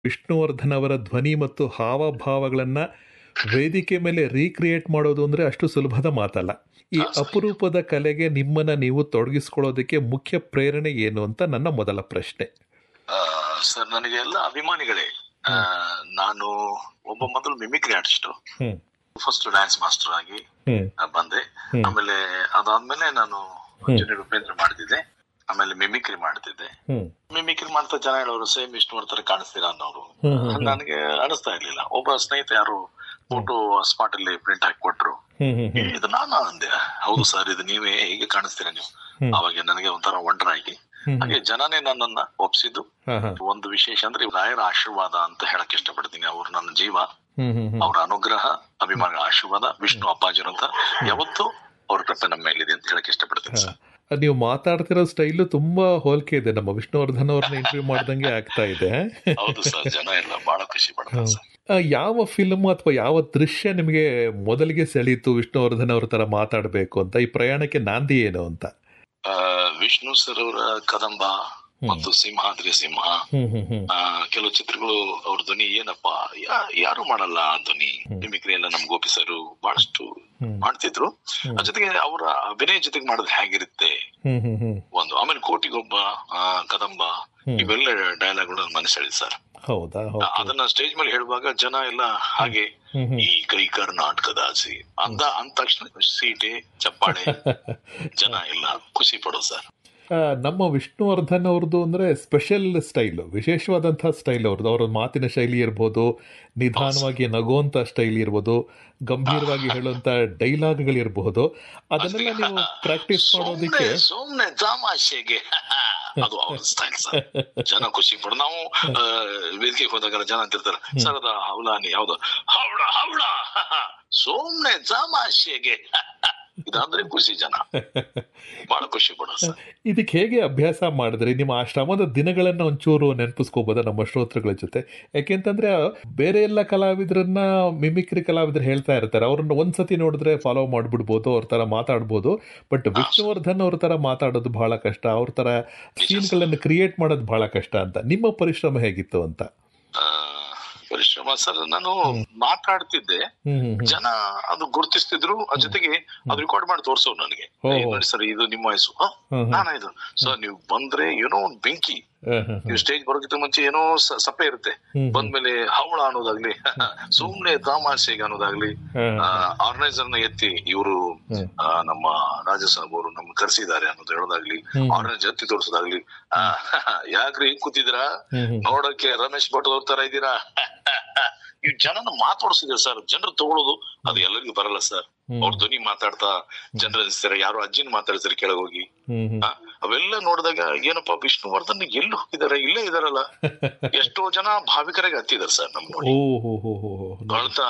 ವಿಷ್ಣುವರ್ಧನ್ ಅವರ ಧ್ವನಿ ಮತ್ತು ಹಾವಭಾವಗಳನ್ನ ವೇದಿಕೆ ಮೇಲೆ ರೀಕ್ರಿಯೇಟ್ ಮಾಡೋದು ಅಂದ್ರೆ ಅಷ್ಟು ಸುಲಭದ ಮಾತಲ್ಲ ಈ ಅಪರೂಪದ ಕಲೆಗೆ ನಿಮ್ಮನ್ನ ನೀವು ತೊಡಗಿಸ್ಕೊಳ್ಳೋದಕ್ಕೆ ಮುಖ್ಯ ಪ್ರೇರಣೆ ಏನು ಅಂತ ನನ್ನ ಮೊದಲ ಪ್ರಶ್ನೆ ಸರ್ ನನಗೆ ಎಲ್ಲ ಅಭಿಮಾನಿಗಳೇ ಆ, ನಾನು ಒಬ್ಬ ಮೊದಲು mimicry artist hmm first dance master ಆಗಿ ಹ್ಮ್ ಆ, ಬಂದೆ ಹ್ಮ್. ಆಮೇಲೆ ಅದಾದ್ಮೇಲೆ ನಾನು ಜೂನಿಯರ್ ಉಪೇಂದ್ರ ಮಾಡ್ತಿದ್ದೆ ಆಮೇಲೆ ಮಿಮಿಕ್ರಿ ಮಾಡ್ತಿದ್ದೆ ಹ್ಮ್ ಮಿಮಿಕ್ರಿ ಮಾಡ್ತಾ ಜನ ಹೇಳೋರು ಸೇಮ್ ವಿಷ್ಣುವರ್ಧನ್ ಕಾಣಿಸ್ತೀರಾ ಅನ್ನೋರು ಹ್ಮ್, ಹ್ಮ್, ನನಗೆ ಅನಿಸ್ತಾ ಇರ್ಲಿಲ್ಲ ಒಬ್ಬ ಸ್ನೇಹಿತ ಯಾರು ಫೋಟೋ ಸ್ಪಾಟ್ ಅಲ್ಲಿ ಪ್ರಿಂಟ್ ಹಾಕಿ ಕೊಟ್ರು ಹ್ಮ್ ಹ್ಮ್ ಏ, ಇದು ನಾನು ಅಂದೆ ಹೌದು ಸರ್ ಇದು ನೀವೇ ಹೀಗೆ ಕಾಣಿಸ್ತೀರಾ ನೀವು ಹ್ಮ್. ಅವಾಗ ನನಗೆ ಒಂಥರ ವಂಡರ್ ಆಗಿ ಹ್ಮ್. ಹಾಗೆ ಜನನೇ ನನ್ನನ್ನ ಒಪ್ಸಿದ್ದು ಹಾ ಹಾ ಒಂದು ವಿಶೇಷ ಅಂದ್ರೆ ರಾಯರ ಆಶೀರ್ವಾದ ಅಂತ ಹೇಳಕ್ ಇಷ್ಟಪಡ್ತೀನಿ ಅವ್ರು ನನ್ನ ಜೀವ ಹ್ಮ್ ಹ್ಮ್ ಹ್ಮ್ ಅವರ ಅನುಗ್ರಹ ಅಭಿಮಾನ ಆಶೀರ್ವಾದ ವಿಷ್ಣು ಅಪ್ಪಾಜಿರು ಅಂತ ಯಾವತ್ತೂ ಅವ್ರ ಕೃಪೆ ನಮ್ಮ ಮೇಲಿದೆ ಅಂತ ಹೇಳಕ್ ಇಷ್ಟಪಡ್ತೀನಿ ಸರ್ ಅದ್ ನೀವು ಮಾತಾಡ್ತಿರೋ ಸ್ಟೈಲು ತುಂಬಾ ಹೋಲಿಕೆ ಇದೆ ನಮ್ಮ ವಿಷ್ಣುವರ್ಧನ್ ಅವ್ರನ್ನ ಇಂಟರ್ವ್ಯೂ ಮಾಡ್ದಂಗೆ ಆಗ್ತಾ ಇದೆ ಹೌದು ಸರ್ ಜನ ಎಲ್ಲ ಬಹಳ ಖುಷಿ ಪಡ್ತಾರೆ ಸರ್ ಆ, ಯಾವ ಫಿಲ್ಮ್ ಅಥವಾ ಯಾವ ದೃಶ್ಯ ನಿಮಗೆ ಮೊದಲಿಗೆ ಸೆಳೀತು ವಿಷ್ಣುವರ್ಧನ್ ಅವ್ರ ತರ ಮಾತಾಡಬೇಕು ಅಂತ ಈ ಪ್ರಯಾಣಕ್ಕೆ ನಾಂದಿ ಏನು ಅಂತ ಆ, ವಿಷ್ಣು ಸರ್ ಅವರ ಕದಂಬ ಮತ್ತು ಸಿಂಹಾದ್ರಿ ಸಿಂಹ ಹ್ಮ್ ಹ್ಮ್ ಹ್ಮ್ ಆ, ಕೆಲವು ಚಿತ್ರಗಳು ಅವ್ರ ಧ್ವನಿ ಏನಪ್ಪ ಯಾ- ಯಾರು ಮಾಡಲ್ಲ ಆ ಧ್ವನಿ ಮಿಮಿಕ್ರಿ ಎಲ್ಲ ನಮ್ ಗೋಪಿ ಸರ್ ಬಹಳಷ್ಟು ಹ್ಮ್. ಮಾಡ್ತಿದ್ರು ಅದ್ರ ಜೊತೆಗೆ ಅವರ ಅಭಿನಯ ಜೊತೆಗೆ ಮಾಡಿದ್ರೆ ಹೇಗಿರುತ್ತೆ ಹ್ಮ್ ಹ್ಮ್ ಹ್ಮ್ ಒಂದು ಆಮೇಲೆ ಕೋಟಿಗೊಬ್ಬ ಆ, ಕದಂಬ ಇವೆಲ್ಲ ಡೈಲಾಗ್ಗಳು ಮನಸ್ಸಳಿ ಸರ್ ಹೌದಾ ಹೌದು ಅದನ್ನ ಸ್ಟೇಜ್ ಮೇಲೆ ಹೇಳುವಾಗ ಜನ ಎಲ್ಲ ಹಾಗೆ ಹ್ಮ್ ಹ್ಮ್ ಈ ಕೈ ಕರ್ನಾಟಕದ ಆಸೆ ಅಂದ ಅಂದ ತಕ್ಷಣ ಸೀಟೆ ಚಪ್ಪಾಳೆ ಜನ ಎಲ್ಲ ಖುಷಿ ಪಡೋ ಸರ್ ಆ, ನಮ್ಮ ವಿಷ್ಣುವರ್ಧನ್ ಅವ್ರದ್ದು ಅಂದ್ರೆ ಸ್ಪೆಷಲ್ ಸ್ಟೈಲ್ ವಿಶೇಷವಾದಂತಹ ಸ್ಟೈಲ್ ಅವ್ರದ್ದು ಅವರ ಮಾತಿನ ಶೈಲಿ ಇರ್ಬೋದು ನಿಧಾನವಾಗಿ ನಗುವಂತ ಸ್ಟೈಲ್ ಇರ್ಬೋದು ಗಂಭೀರವಾಗಿ ಹೇಳುವಂತ ಡೈಲಾಗ್ಗಳಿರಬಹುದು ಅದನ್ನೆಲ್ಲ ನೀವು ಪ್ರಾಕ್ಟೀಸ್ ಮಾಡೋದಕ್ಕೆ ಸುಮ್ನೆ ಸುಮ್ನೆ ತಮಾಷೆಗೆ ಅದು ಅವ್ರ ಸ್ಟೈಲ್ ಸರ್ ಜನ ಖುಷಿ ಪಡ ನಾವು ಆ, ವೇದಿಕೆಗೆ ಹೋದಾಗ ಜನ ಅಂತಿರ್ತಾರೆ ಸರ್ ಅದ ಹೌಲಾನಿ ಯಾವ್ದು ಹೌಳ ಹೌಳ ಸುಮ್ನೆ ತಮಾಷೆಗೆ ಇದಂದ್ರೆ ಖುಷಿ ಜನ ಬಹಳ ಖುಷಿ ಪಡೋ ಸರ್ ಇದಕ್ಕೆ ಹೇಗೆ ಅಭ್ಯಾಸ ಮಾಡಿದ್ರಿ ನಿಮ್ಮ ಆ ಶ್ರಮದ ದಿನಗಳನ್ನ ಒಂಚೂರು ನೆನಪಿಸ್ಕೋಬೋದಾ ನಮ್ಮ ಶ್ರೋತೃಗಳ ಜೊತೆ ಯಾಕೆಂತಂದ್ರೆ ಬೇರೆ ಎಲ್ಲ ಕಲಾವಿದರನ್ನ ಮಿಮಿಕ್ರಿ ಕಲಾವಿದರು ಹೇಳ್ತಾ ಇರ್ತಾರೆ ಅವ್ರನ್ನ ಒಂದ್ಸತಿ ನೋಡಿದ್ರೆ ಫಾಲೋ ಮಾಡ್ಬಿಡ್ಬೋದು ಅವ್ರ ತರ ಮಾತಾಡ್ಬೋದು ಬಟ್ ವಿಷ್ಣುವರ್ಧನ್ ಅವ್ರ ತರ ಮಾತಾಡೋದು ಬಹಳ ಕಷ್ಟ ಅವ್ರ ತರ ಸೀನ್ಗಳನ್ನು ಕ್ರಿಯೇಟ್ ಮಾಡೋದು ಬಹಳ ಕಷ್ಟ ಅಂತ ನಿಮ್ಮ ಪರಿಶ್ರಮ ಹೇಗಿತ್ತು ಅಂತ ಆ, ಪರಿಶ್ರಮ ಸರ್ ನಾನು ಮಾತಾಡ್ತಿದ್ದೆ ಹ್ಮ್ ಹ್ಮ್ ಹ್ಮ್. ಜನ ಅದು ಗುರುತಿಸ್ತಿದ್ರು ಅದ್ರ ಜೊತೆಗೆ ಅದು ರೆಕಾರ್ಡ್ ಮಾಡಿ ತೋರ್ಸೋರು ನನಗೆ ಓ. ಏ, ನೋಡಿ ಸರ್ ಇದು ನಿಮ್ಮ ವಯಸ್ಸು ಹ? ಹ್ಮ್ ಹ್ಮ್. ನಾನಾ ಇದು ಸರ್ ನೀವು ಬಂದ್ರೆ ಏನೋ ಒಂದ್ ಬೆಂಕಿ ಹ್ಮ್ ಹ್ಮ್ ಹ್ಮ್. ನೀವು ಸ್ಟೇಜ್ ಬರೋಕ್ಕಿಂತ ಮುಂಚೆ ಏನೋ ಸ- ಸಪ್ಪೆ ಇರುತ್ತೆ ಹ್ಮ್. ಬಂದ್ಮೇಲೆ ಹವಳ ಅನ್ನೋದಾಗ್ಲಿ ಸುಮ್ನೆ ತಮಾಷೆಗೆ ಅನ್ನೋದಾಗ್ಲಿ ಹ್ಮ್. ಆರ್ಗನೈಸರ್ ನ ಎತ್ತಿ ಇವರು ಹ್ಮ್. ನಮ್ಮ ರಾಜ ಸಾಬ್ ಅವರು ನಮ್ಗೆ ಕರೆಸಿದ್ದಾರೆ ಅನ್ನೋದು ಹೇಳೋದಾಗ್ಲಿ ಹ್ಮ್. ಆರ್ಗನೈಸರ್ ಎತ್ತಿ ತೋರಿಸೋದಾಗ್ಲಿ ಆ, ಯಾಕ್ರಿ ಹಿಂಗ್ ಕೂತಿದ್ದೀರಾ ಹ್ಮ್ ಹ್ಮ್. ನೋಡಕ್ಕೆ ರಮೇಶ್ ಭಟ್ ಅವ್ರ ತರ ಇದ್ದೀರಾ ಈ ಜನನ ಮಾತಾಡ್ಸಿದ್ರೆ ಸರ್ ಜನರು ತಗೊಳ್ಳೋದು ಅದು ಎಲ್ಲರಿಗೂ ಬರಲ್ಲ ಸರ್ ಅವ್ರ ಧ್ವನಿ ಮಾತಾಡ್ತಾ ಜನರ ಯಾರೋ ಅಜ್ಜಿನ ಮಾತಾಡ್ತಾರೆ ಕೆಳಗೆ ಹೋಗಿ ಹ್ಮ್ ಹ್ಮ್. ಆ, ಅವೆಲ್ಲ ನೋಡಿದಾಗ ಏನಪ್ಪಾ ವಿಷ್ಣುವರ್ಧನ್ ಎಲ್ಲಿ ಹೋಗಿದಾರೆ ಇಲ್ಲೇ ಇದಾರಲ್ಲ ಎಷ್ಟೋ ಜನ ಭಾವಿಕರಾಗಿ ಹತ್ತಿದಾರೆ ಸರ್ ನಮ್ ನೋಡಿ ಓ ಹೋ ಹೋ ಹೋ ಹೋ. ಕಳ್ತಾ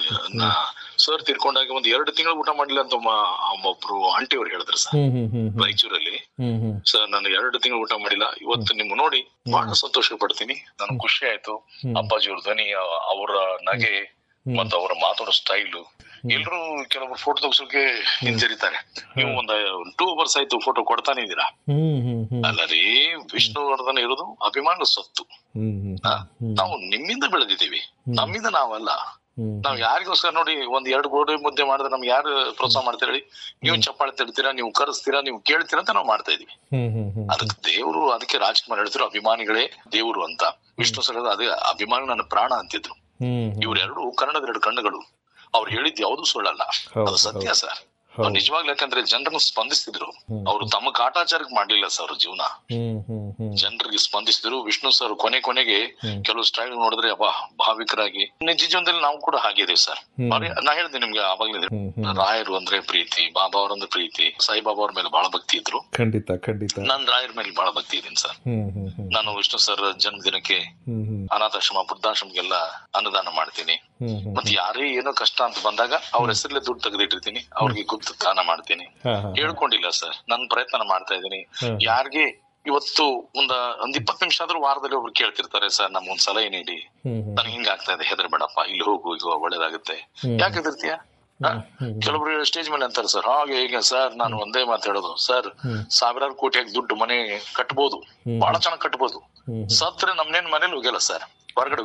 ಸರ್ ತಿರ್ಕೊಂಡಾಗ ಒಂದ್ ಎರಡು ತಿಂಗಳು ಊಟ ಮಾಡಿಲ್ಲ ಅಂತ ಒಬ್ಬ ಒಬ್ರು ಆಂಟಿ ಅವ್ರು ಹೇಳಿದ್ರು ಸರ್ ಹ್ಮ್ ಹ್ಮ್ ಹ್ಮ್ ಹ್ಮ್. ರಾಯಚೂರಲ್ಲಿ ಹ್ಮ್ ಹ್ಮ್. ಸರ್ ನಾನು ಎರಡು ತಿಂಗಳು ಊಟ ಮಾಡಿಲ್ಲ ಇವತ್ತು ನಿಮ್ ನೋಡಿ ಬಹಳ ಸಂತೋಷ ಪಡ್ತೀನಿ ನನಗೆ ಖುಷಿ ಆಯ್ತು ಅಪ್ಪಾಜಿ ಅವ್ರ ಧ್ವನಿ ಅ- ಅವರ ನಗೆ ಮತ್ತು ಅವರ ಮಾತಾಡೋ ಸ್ಟೈಲು ಎಲ್ರು ಕೆಲವರು ಫೋಟೋ ತೆಗ್ಸೋಕೆ ಹಿಂಜರಿತಾರೆ ನೀವು ಒಂದ್ ಟೂ ಅವರ್ಸ್ ಆಯ್ತು ಫೋಟೋ ಕೊಡ್ತಾನೆ ಇದೀರಾ ಹ್ಮ್ ಹ್ಮ್ ಹ್ಮ್. ಅಲ್ಲ ರೀ ವಿಷ್ಣುವರ್ಧನ್ ಇರೋದು ಅಭಿಮಾನದ ಸೊತ್ತು ಹ್ಮ್ ಹ್ಮ್ ಆ, ನಾವು ನಿಮ್ಮಿಂದ ಬೆಳೆದಿದ್ದೀವಿ ನಮ್ಮಿಂದ ನಾವಲ್ಲ ಹ್ಮ್. ನಾವ್ ಯಾರಿಗೋಸ್ಕರ ನೋಡಿ ಒಂದ್ ಎರಡು ಗೋಡೆ ಮುದ್ದೆ ಮಾಡಿದ್ರೆ ನಮ್ಗೆ ಯಾರು ಪ್ರೋತ್ಸಾಹ ಮಾಡ್ತೀರಾ ಹೇಳಿ ನೀವು ಚಪ್ಪಾಳೆ ತಡ್ತೀರಾ ನೀವು ಕರೆಸ್ತೀರಾ ನೀವು ಕೇಳ್ತೀರಾ ಅಂತ ನಾವು ಮಾಡ್ತಾ ಇದೀವಿ ಹ್ಮ್ ಹ್ಮ್ ಹ್ಮ್. ಅದಕ್ಕೆ ದೇವರು ಅದಕ್ಕೆ ರಾಜ್ಕುಮಾರ್ ಹೇಳ್ತಿದ್ರು ಅಭಿಮಾನಿಗಳೇ ದೇವರು ಅಂತ ವಿಷ್ಣು ಸರ್ ಅದೇ ಅಭಿಮಾನಿ ನನ್ನ ಪ್ರಾಣ ಅಂತಿದ್ರು ಹ್ಮ್ ಹ್ಮ್. ಇವ್ರೆರಡು ಕನ್ನಡದ ಎರಡು ಕಣ್ಣುಗಳು ಅವ್ರು ಹೇಳಿದ್ ಯಾವ್ದು ಸುಳ್ಳಲ್ಲ ಹೌದು, ಅದು ಸತ್ಯ ಸರ್ ಹೌದು. ನಿಜವಾಗ್ಲೂ ಯಾಕಂದ್ರೆ ಜನರನ್ನು ಸ್ಪಂದಿಸ್ತಿದ್ರು ಅವ್ರು ತಮ್ಮ ಕಾಟಾಚಾರಕ್ಕೆ ಮಾಡ್ಲಿಲ್ಲ ಸರ್ ಅವ್ರ ಜೀವನ ಹ್ಮ್ ಹ್ಮ್ ಹ್ಮ್. ಜನರಿಗೆ ಸ್ಪಂದಿಸಿದ್ರು ವಿಷ್ಣು ಸರ್ ಕೊನೆ ಕೊನೆಗೆ ಕೆಲವು ಸ್ಟೈಲ್ ನೋಡಿದ್ರೆ ಅಬ್ಬಾ ಭಾವಿಕರಾಗಿ ನಿಜ ಜೀವನದಲ್ಲಿ ನಾವು ಕೂಡ ಹಾಗೆ ಇದೀವಿ ಸರ್ ಅವ್ರೆ- ನಾ ಹೇಳ್ದೆ ನಿಮ್ಗೆ ಆವಾಗ್ಲೇ ಹ್ಮ್ ಹ್ಮ್. ರಾಯರು ಅಂದ್ರೆ ಪ್ರೀತಿ ಬಾಬಾ ಅವರಂದ್ರೆ ಪ್ರೀತಿ ಸಾಯಿಬಾಬಾ ಅವ್ರ ಮೇಲೆ ಬಹಳ ಭಕ್ತಿ ಇದ್ರು ಖಂಡಿತ ಖಂಡಿತ ನಾನ್ ರಾಯರ ಮೇಲೆ ಬಹಳ ಭಕ್ತಿ ಇದೀನಿ ಸರ್ ಹ್ಮ್ ಹ್ಮ್ ಹ್ಮ್. ನಾನು ವಿಷ್ಣು ಸರ್ ಜನ್ಮದಿನಕ್ಕೆ ಹ್ಮ್ ಹ್ಮ್. ಅನಾಥಾಶ್ರಮ ವೃದ್ಧಾಶ್ರಮಗೆಲ್ಲ ಅನ್ನದಾನ ಮಾಡ್ತೀನಿ ಹ್ಮ್ ಹ್ಮ್. ಮತ್ತೆ ಯಾರೇ ಏನೋ ಕಷ್ಟ ಅಂತ ಬಂದಾಗ ಅವ್ರ ಹೆಸರಲ್ಲೇ ದುಡ್ಡು ತೆಗೆದಿಟ್ಟಿರ್ತೀನಿ ಅವ್ರಿಗೆ ಗುಪ್ತ ದಾನ ಮಾಡ್ತೀನಿ ಹಾ ಹಾ ಹೇಳ್ಕೊಂಡಿಲ್ಲ ಸರ್ ನನ್ ಪ್ರಯತ್ನ ಮಾಡ್ತಾ ಇದ್ದೀನಿ ಹ್ಮ್. ಯಾರಿಗೆ ಇವತ್ತು ಒಂದ ಒಂದ್ ಇಪ್ಪತ್ ನಿಮಿಷ ಆದ್ರೂ ವಾರದಲ್ಲಿ ಒಬ್ರು ಕೇಳ್ತಿರ್ತಾರೆ ಸರ್ ನಮ್ ಒಂದ್ ಸಲಹೆ ನೀಡಿ ಹ್ಮ್ ಹ್ಮ್. ನನ್ಗೆ ಹಿಂಗ ಆಗ್ತಾ ಇದೆ ಹೆದರ್ಬೇಡಪ್ಪ ಇಲ್ಲಿ ಹೋಗು ಈಗ ಒಳ್ಳೇದಾಗುತ್ತೆ ಯಾಕೆ ಹೆದರ್ತೀಯ ಹ? ಕೆಲವೊಬ್ರು ಸ್ಟೇಜ್ ಮೇಲೆ ಅಂತಾರೆ ಸರ್ ಹಾಗೆ ಹೀಗೆ ಸರ್ ನಾನು ಒಂದೇ ಮಾತು ಹೇಳೋದು ಸರ್ ಸಾವಿರಾರು ಕೋಟಿ ಹಾಕಿ ದುಡ್ಡು ಮನೆ ಕಟ್ಬೋದು ಬಹಳ ಚೆನ್ನಾಗಿ ಕಟ್ಬೋದು ಹ್ಮ್. ಸತ್ರೆ ನಮ್ನೇನ್ ಮನೇಲಿ ಹೋಗಲ್ಲ ಸರ್ ಹೊರಗಡೆ